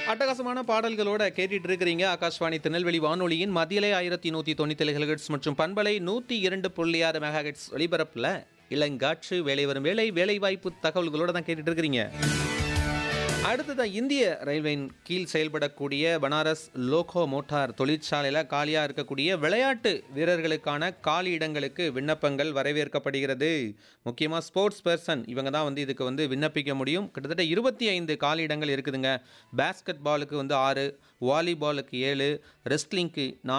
அட்டகாசமான பாடல்களோட கேட்டுட்டு இருக்கிறீங்க ஆகாஷ்வாணி திருநெல்வேலி வானொலியின் மதியலை ஆயிரத்தி நூற்றி தொண்ணூற்றி ஹெல்கட்ஸ் மற்றும் பண்பலை நூற்றி இரண்டு புள்ளி ஆறு மெகாஹெட்ஸ் ஒளிபரப்பில் இளங்காற்று வேலை வரும் வேலை வேலைவாய்ப்பு தகவல்களோட தான் கேட்டுட்டு இருக்கிறீங்க அடுத்ததான் இந்திய ரயில்வேயின் கீழ் செயல்படக்கூடிய பனாரஸ் லோகோ மோட்டார் தொழிற்சாலையில் காலியாக இருக்கக்கூடிய விளையாட்டு வீரர்களுக்கான காலி இடங்களுக்கு விண்ணப்பங்கள் வரவேற்கப்படுகிறது முக்கியமாக ஸ்போர்ட்ஸ் பர்சன் இவங்க தான் வந்து இதுக்கு வந்து விண்ணப்பிக்க முடியும் கிட்டத்தட்ட இருபத்தி ஐந்து காலி இடங்கள் இருக்குதுங்க பேஸ்கெட் பாலுக்கு வந்து ஆறு வாலிபாலுக்கு ஏழு ரெஸ்லிங்க்கு நாலு